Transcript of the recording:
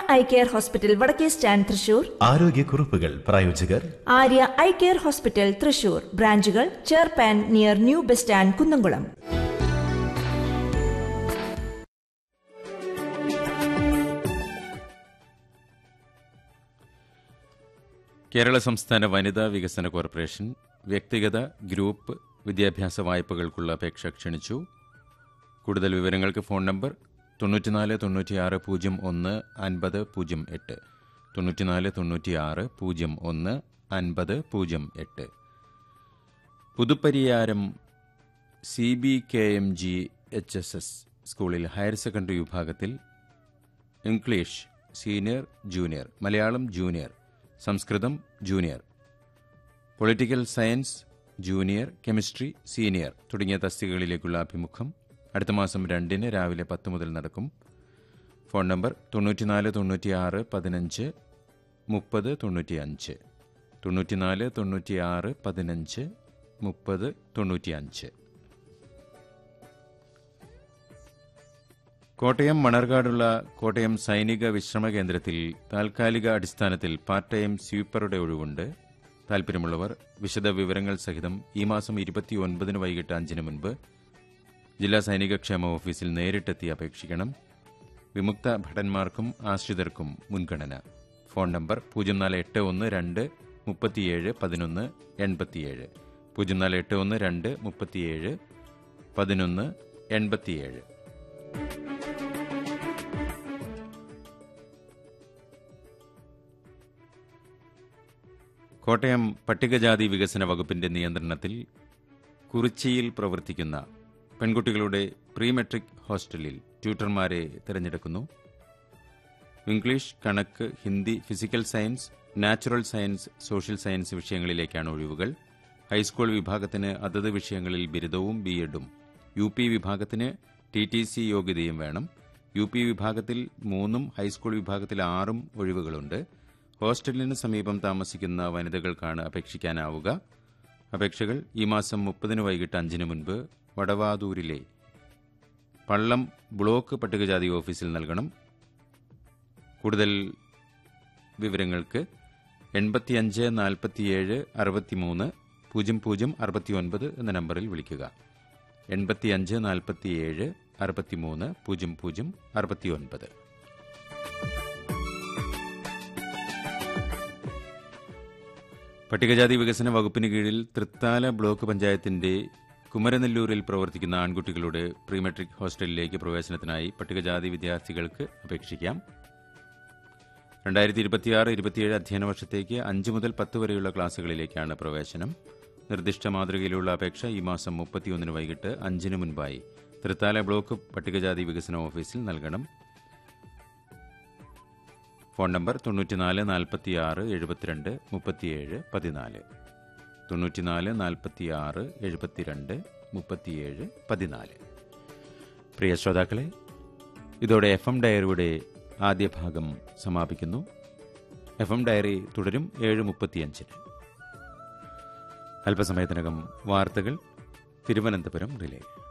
I care hospital വടക്കേ stand Thrissur ആരോഗ്യക്കുറിപ്പുകൾ പ്രായോജകർ Arya eye care hospital Thrissur ബ്രാഞ്ചുകൾ ചേർപ്പാൻ near new bus stand Kunnamkulam Kerala സംസ്ഥാന വനിതാ വികസന കോർപ്പറേഷൻ വ്യക്തിഗത ഗ്രൂപ്പ് വിദ്യാഭ്യാസ വായ്പകൾക്കുള്ള അപേക്ഷ ക്ഷണിച്ചു കൂടുതൽ വിവരങ്ങൾക്ക് ഫോൺ നമ്പർ തൊണ്ണൂറ്റിനാല് തൊണ്ണൂറ്റിയാറ് പൂജ്യം ഒന്ന് അൻപത് പൂജ്യം എട്ട് തൊണ്ണൂറ്റിനാല് തൊണ്ണൂറ്റിയാറ് പൂജ്യം ഒന്ന് അൻപത് പൂജ്യം എട്ട് Puthupariyaram C B K M G H S S സ്കൂളിൽ ഹയർ സെക്കൻഡറി വിഭാഗത്തിൽ English senior junior Malayalam junior Samskritam junior political science junior chemistry senior തുടങ്ങിയ തസ്തികകളിലേക്കുള്ള അഭിമുഖം അടുത്ത മാസം രണ്ടിന് രാവിലെ പത്ത് മുതൽ നടക്കും ഫോൺ നമ്പർ തൊണ്ണൂറ്റിനാല് തൊണ്ണൂറ്റിയാറ് പതിനഞ്ച് മുപ്പത് തൊണ്ണൂറ്റിയഞ്ച് തൊണ്ണൂറ്റിനാല് തൊണ്ണൂറ്റിയാറ് പതിനഞ്ച് മുപ്പത് തൊണ്ണൂറ്റിയഞ്ച് കോട്ടയം മണർകാടുള്ള കോട്ടയം സൈനിക വിശ്രമ കേന്ദ്രത്തിൽ താൽക്കാലിക അടിസ്ഥാനത്തിൽ പാർട്ട് ടൈം സ്വീപ്പറുടെ ഒഴിവുണ്ട് താൽപ്പര്യമുള്ളവർ വിശദ വിവരങ്ങൾ സഹിതം ഈ മാസം ഇരുപത്തിയൊൻപതിന് വൈകിട്ട് അഞ്ചിന് മുൻപ് ജില്ലാ സൈനിക ക്ഷേമ ഓഫീസിൽ നേരിട്ടെത്തി അപേക്ഷിക്കണം വിമുക്ത ഭടന്മാർക്കും ആശ്രിതർക്കും മുൻഗണന ഫോൺ നമ്പർ പൂജ്യം നാല് എട്ട് ഒന്ന് രണ്ട് മുപ്പത്തിയേഴ് പതിനൊന്ന് എൺപത്തിയേഴ് പൂജ്യം നാല് എട്ട് ഒന്ന് രണ്ട് മുപ്പത്തിയേഴ് പതിനൊന്ന് എൺപത്തിയേഴ് കോട്ടയം പട്ടികജാതി വികസന വകുപ്പിന്റെ നിയന്ത്രണത്തിൽ കുറിച്ചിയിൽ പ്രവർത്തിക്കുന്ന പെൺകുട്ടികളുടെ പ്രീ മെട്രിക് ഹോസ്റ്റലിൽ ട്യൂട്ടർമാരെ തിരഞ്ഞെടുക്കുന്നു ഇംഗ്ലീഷ് കണക്ക് Hindi physical science natural science social science വിഷയങ്ങളിലേക്കാണ് ഒഴിവുകൾ ഹൈസ്കൂൾ വിഭാഗത്തിന് അതത് വിഷയങ്ങളിൽ ബിരുദവും ബി എഡും യു പി വിഭാഗത്തിന് ടി ടി സി യോഗ്യതയും വേണം യു പി വിഭാഗത്തിൽ മൂന്നും ഹൈസ്കൂൾ വിഭാഗത്തിൽ ആറും ഒഴിവുകളുണ്ട് ഹോസ്റ്റലിന് സമീപം താമസിക്കുന്ന വനിതകൾക്കാണ് അപേക്ഷിക്കാനാവുക അപേക്ഷകൾ ഈ മാസം മുപ്പതിന് വൈകിട്ട് അഞ്ചിന് മുൻപ് വടവാതൂരിലെ പള്ളം ബ്ലോക്ക് പട്ടികജാതി ഓഫീസിൽ നൽകണം കൂടുതൽ വിവരങ്ങൾക്ക് എൺപത്തിയഞ്ച് നാൽപ്പത്തിയേഴ് അറുപത്തിമൂന്ന് പൂജ്യം പൂജ്യം അറുപത്തിയൊൻപത് എന്ന നമ്പറിൽ വിളിക്കുക എൺപത്തിയഞ്ച് നാൽപ്പത്തിയേഴ് അറുപത്തിമൂന്ന് പൂജ്യം പൂജ്യം അറുപത്തിയൊൻപത് പട്ടികജാതി വികസന വകുപ്പിന് കീഴിൽ തൃത്താല ബ്ലോക്ക് പഞ്ചായത്തിന്റെ കുമരനെല്ലൂരിൽ പ്രവർത്തിക്കുന്ന ആൺകുട്ടികളുടെ പ്രീമെട്രിക് ഹോസ്റ്റലിലേക്ക് പ്രവേശനത്തിനായി പട്ടികജാതി വിദ്യാർത്ഥികൾക്ക് അപേക്ഷിക്കാം രണ്ടായിരത്തി ഇരുപത്തിയാറ് ഇരുപത്തിയേഴ് അധ്യയന വർഷത്തേക്ക് അഞ്ച് മുതൽ പത്ത് വരെയുള്ള ക്ലാസുകളിലേക്കാണ് പ്രവേശനം നിർദ്ദിഷ്ട മാതൃകയിലുള്ള അപേക്ഷ ഈ മാസം മുപ്പത്തിയൊന്നിന് വൈകിട്ട് അഞ്ചിന് മുൻപായി തൃത്താല ബ്ലോക്ക് പട്ടികജാതി വികസന ഓഫീസിൽ നൽകണം ഫോൺ നമ്പർ തൊണ്ണൂറ്റിനാല് നാൽപ്പത്തിയാറ് എഴുപത്തിരണ്ട് മുപ്പത്തിയേഴ് പതിനാല് തൊണ്ണൂറ്റിനാല് നാൽപ്പത്തിയാറ് എഴുപത്തിരണ്ട് മുപ്പത്തിയേഴ് പതിനാല് പ്രിയ ശ്രോതാക്കളെ ഇതോടെ എഫ് എം ഡയറിയുടെ ആദ്യ ഭാഗം സമാപിക്കുന്നു എഫ് എം ഡയറി തുടരും ഏഴ് മുപ്പത്തിയഞ്ചിന് അല്പസമയത്തിനകം വാർത്തകൾ തിരുവനന്തപുരം റിലേ